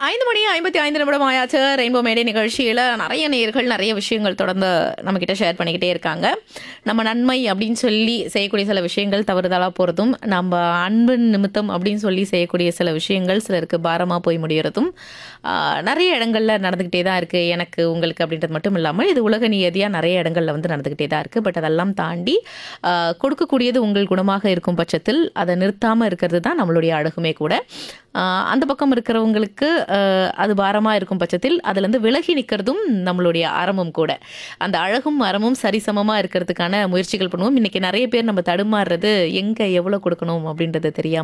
ஐந்து மணி ஐம்பத்தி ஐந்து நிமிடம் ஆயாச்சு ரெயின்போ மேடை நிகழ்ச்சியில் நிறைய நேயர்கள் நிறைய விஷயங்கள் தொடர்ந்து நம்மக்கிட்ட ஷேர் பண்ணிக்கிட்டே இருக்காங்க நம்ம நன்மை அப்படின்னு சொல்லி செய்யக்கூடிய சில விஷயங்கள் தவறுதலாக போகிறதும் நம்ம அன்பின் நிமித்தம் அப்படின்னு சொல்லி செய்யக்கூடிய சில விஷயங்கள் சிலருக்கு பாரமாக போய் முடியறதும் ஆஹ், நிறைய இடங்களில் நடந்துக்கிட்டே தான் இருக்குது எனக்கு உங்களுக்கு அப்படின்றது மட்டும் இல்லாமல் இது உலக நியதியாக நிறைய இடங்களில் வந்து நடந்துக்கிட்டே தான் இருக்குது பட் அதெல்லாம் தாண்டி ஆஹ், கொடுக்கக்கூடியது உங்கள் குணமாக இருக்கும் பட்சத்தில் அதை நிறுத்தாமல் இருக்கிறது தான் நம்மளுடைய அழகுமே கூட ஆஹ், அந்த பக்கம் இருக்கிறவங்களுக்கு ஆஹ், அது பாரமாக இருக்கும் பட்சத்தில் அதுலேருந்து விலகி நிற்கிறதும் நம்மளுடைய அறமும் கூட அந்த அழகும் அறமும் சரிசமமாக இருக்கிறதுக்கான முயற்சிகள் பண்ணுவோம் இன்றைக்கி நிறைய பேர் நம்ம தடுமாறுறது எங்கே எவ்வளோ கொடுக்கணும் அப்படின்றது தெரியாமல்